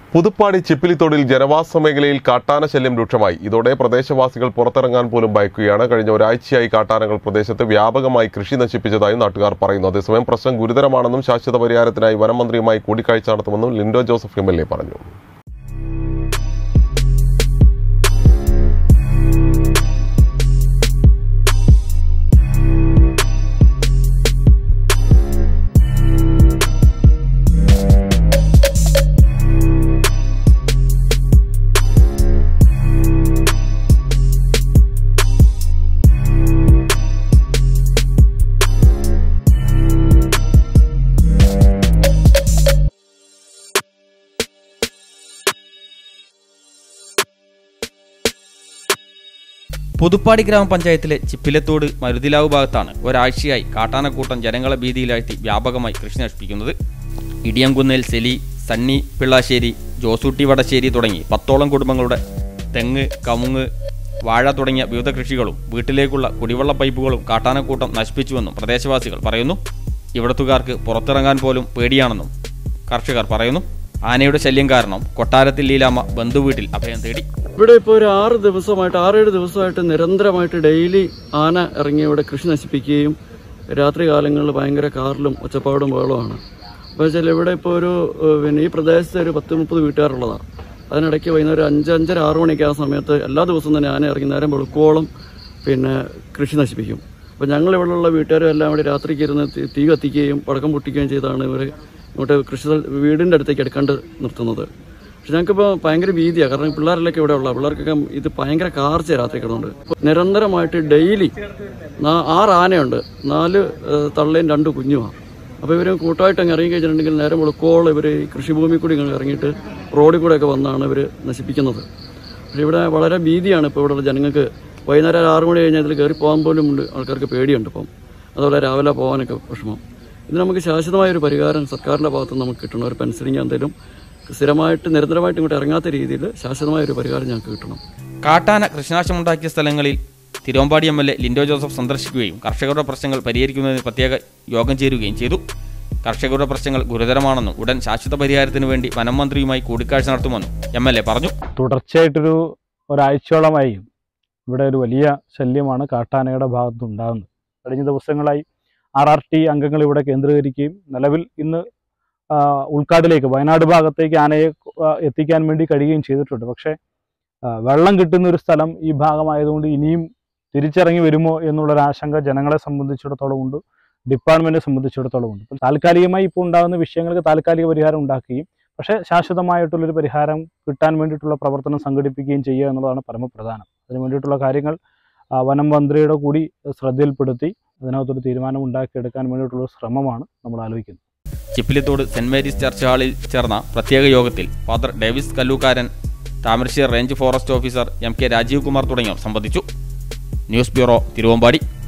പുതുപ്പാടി ചിപ്പിലിത്തോടിൽ ജനവാസ മേഖലയിൽ കാട്ടാന ശല്യം രൂക്ഷമായി ഇതോടെ പ്രദേശവാസികൾ പുറത്തിറങ്ങാൻ പോലും ഭയക്കുകയാണ് കഴിഞ്ഞ ഒരാഴ്ചയായി കാട്ടാനകൾ പ്രദേശത്ത് വ്യാപകമായി കൃഷി നശിപ്പിച്ചതായും നാട്ടുകാർ പറയുന്നു അതേസമയം പ്രശ്നം ഗുരുതരമാണെന്നും ശാശ്വത പരിഹാരത്തിനായി വനമന്ത്രിയുമായി കൂടിക്കാഴ്ച നടത്തുമെന്നും Lindo Joseph M L A പറഞ്ഞു പുതുപ്പാടി ഗ്രാമപഞ്ചായത്തിലെ ചിപ്പിലത്തോട് മരുതിലാവ് ഭാഗത്താണ് ഒരാഴ്ചയായി കാട്ടാനക്കൂട്ടം ജനങ്ങളെ ഭീതിയിലാഴ്ത്തി വ്യാപകമായി കൃഷി നശിപ്പിക്കുന്നത് ഇടിയംകുന്നേൽ സെലി സണ്ണി പിള്ളാശ്ശേരി ജോസൂട്ടി വടശ്ശേരി തുടങ്ങി പത്തോളം കുടുംബങ്ങളുടെ തെങ്ങ് കമുങ്ങ് വാഴ തുടങ്ങിയ വിവിധ കൃഷികളും വീട്ടിലേക്കുള്ള കുടിവെള്ള പൈപ്പുകളും കാട്ടാനക്കൂട്ടം നശിപ്പിച്ചുവെന്നും പ്രദേശവാസികൾ പറയുന്നു ഇവിടത്തുകാർക്ക് പുറത്തിറങ്ങാൻ പോലും പേടിയാണെന്നും കർഷകർ പറയുന്നു ആനയുടെ ശല്യം കാരണം കൊട്ടാരത്തിൽ ലീലാമ്മ ബന്ധുവീട്ടിൽ അഭയം തേടി ഇവിടെ ഇപ്പോൾ ഒരു ആറ് ദിവസമായിട്ട് ആറേഴ് ദിവസമായിട്ട് നിരന്തരമായിട്ട് ഡെയിലി ആന ഇറങ്ങി ഇവിടെ കൃഷി നശിപ്പിക്കുകയും രാത്രി കാലങ്ങളിൽ ഭയങ്കര കാറിലും ഒച്ചപ്പാടും ബഹളമാണ് അപ്പോൾ വെച്ചാൽ ഇവിടെ ഇപ്പോൾ ഒരു ഏഹ്, പിന്നെ ഈ പ്രദേശത്ത് ഒരു പത്ത് മുപ്പത് വീട്ടുകാരുള്ളതാണ് അതിനിടയ്ക്ക് വൈകുന്നേരം അഞ്ച് അഞ്ചര ആറ് മണിക്ക് ആ സമയത്ത് എല്ലാ ദിവസവും തന്നെ ആന ഇറങ്ങി നേരം വെളുക്കോളം പിന്നെ കൃഷി നശിപ്പിക്കും അപ്പോൾ ഞങ്ങൾ ഇവിടെയുള്ള വീട്ടുകാരും എല്ലാം കൂടി രാത്രിക്ക് ഇരുന്ന് തീ- തീ കത്തിക്കുകയും പടക്കം പൊട്ടിക്കുകയും ചെയ്താണ് ഇവർ ഇങ്ങോട്ട് കൃഷി സ്ഥല- വീടിൻ്റെ അടുത്തേക്ക് എടുക്കാണ്ട് നിർത്തുന്നത് പക്ഷെ ഞങ്ങൾക്കിപ്പോൾ ഭയങ്കര ഭീതിയാണ് കാരണം പിള്ളേരെല്ലാം ഇവിടെ ഉള്ള പിള്ളേർക്കൊക്കെ ഇത് ഭയങ്കര കാർച്ച രാത്രി കിടന്നുണ്ട് നിരന്തരമായിട്ട് ഡെയിലി ആറ് ആനയുണ്ട് നാല് ഏഹ്, തള്ളയും രണ്ട് കുഞ്ഞുമാണ് അപ്പോൾ ഇവർ കൂട്ടമായിട്ട് അങ്ങ് ഇറങ്ങി കഴിഞ്ഞിട്ടുണ്ടെങ്കിൽ നേരം വെളുക്കോളം ഇവർ ഈ കൃഷിഭൂമി കൂടി ഇങ്ങ് ഇറങ്ങിയിട്ട് റോഡിൽ കൂടെയൊക്കെ വന്നാണ് ഇവർ നശിപ്പിക്കുന്നത് പക്ഷേ ഇവിടെ വളരെ ഭീതിയാണ് ഇപ്പോൾ ഇവിടെയുള്ള ജനങ്ങൾക്ക് വൈകുന്നേരം ഒരു ആറ് മണി കഴിഞ്ഞാൽ ഇതിൽ കയറി പോകാൻ പോലും ഉണ്ട് ആൾക്കാർക്ക് പേടിയുണ്ട് ഇപ്പം അതുപോലെ രാവിലെ പോകാനൊക്കെ വിഷമം ഇത് നമുക്ക് ശാശ്വതമായ ഒരു പരിഹാരം സർക്കാരിൻ്റെ ഭാഗത്ത് നിന്ന് നമുക്ക് കിട്ടണം ഒരു പെൻസിലിങ് എന്തെങ്കിലും സ്ഥിരമായിട്ട് നിരന്തരമായിട്ട് ഇങ്ങോട്ട് ഇറങ്ങാത്ത രീതിയിൽ ശാശ്വതമായ ഒരു പരിഹാരം ഞങ്ങൾക്ക് കിട്ടണം കാട്ടാന കൃഷിനാശമുണ്ടാക്കിയ സ്ഥലങ്ങളിൽ Thiruvambady M L A Lindo Joseph സന്ദർശിക്കുകയും കർഷകരുടെ പ്രശ്നങ്ങൾ പരിഹരിക്കുന്നതിന് പ്രത്യേക യോഗം ചേരുകയും ചെയ്തു കർഷകരുടെ പ്രശ്നങ്ങൾ ഗുരുതരമാണെന്നും ഉടൻ ശാശ്വത പരിഹാരത്തിന് വേണ്ടി വനം മന്ത്രിയുമായി കൂടിക്കാഴ്ച നടത്തുമെന്നും എം എൽ എ പറഞ്ഞു തുടർച്ചയായിട്ടൊരു ഒരാഴ്ചയോളമായി ഇവിടെ ഒരു വലിയ ശല്യമാണ് കാട്ടാനയുടെ ഭാഗത്ത് ഉണ്ടാകുന്നത് കഴിഞ്ഞ ദിവസങ്ങളായി ആർ ആർ ടി അംഗങ്ങൾ ഇവിടെ കേന്ദ്രീകരിക്കുകയും നിലവിൽ ഇന്ന് ആ, ഉൾക്കാടിലേക്ക് വയനാട് ഭാഗത്തേക്ക് ആനയെ ആ, എത്തിക്കാൻ വേണ്ടി കഴിയുകയും ചെയ്തിട്ടുണ്ട് പക്ഷേ ആ, വെള്ളം കിട്ടുന്ന ഒരു സ്ഥലം ഈ ഭാഗമായതുകൊണ്ട് ഇനിയും തിരിച്ചിറങ്ങി വരുമോ എന്നുള്ളൊരു ആശങ്ക ജനങ്ങളെ സംബന്ധിച്ചിടത്തോളം ഉണ്ട് ഡിപ്പാർട്ട്മെന്റിനെ സംബന്ധിച്ചിടത്തോളം ഉണ്ട് അപ്പോൾ താൽക്കാലികമായി ഇപ്പോൾ ഉണ്ടാകുന്ന വിഷയങ്ങൾക്ക് താൽക്കാലിക പരിഹാരം ഉണ്ടാക്കുകയും പക്ഷേ ശാശ്വതമായിട്ടുള്ളൊരു പരിഹാരം കിട്ടാൻ വേണ്ടിയിട്ടുള്ള പ്രവർത്തനം സംഘടിപ്പിക്കുകയും ചെയ്യുക എന്നുള്ളതാണ് പരമപ്രധാനം അതിന് വേണ്ടിയിട്ടുള്ള കാര്യങ്ങൾ ആ, വനം മന്ത്രിയുടെ കൂടി ശ്രദ്ധയിൽപ്പെടുത്തി അതിനകത്തൊരു തീരുമാനം ഉണ്ടാക്കിയെടുക്കാൻ വേണ്ടിയിട്ടുള്ള ശ്രമമാണ് നമ്മൾ ആലോചിക്കുന്നത് ചിപ്പിലിത്തോട് സെന്റ് മേരീസ് ചർച്ച് ഹാളിൽ ചേർന്ന പ്രത്യേക യോഗത്തിൽ father Davis Kallookkaran Thamarassery range forest officer M K Rajeev Kumar തുടങ്ങിയവർ സംബന്ധിച്ചു ന്യൂസ് ബ്യൂറോ തിരുവമ്പാടി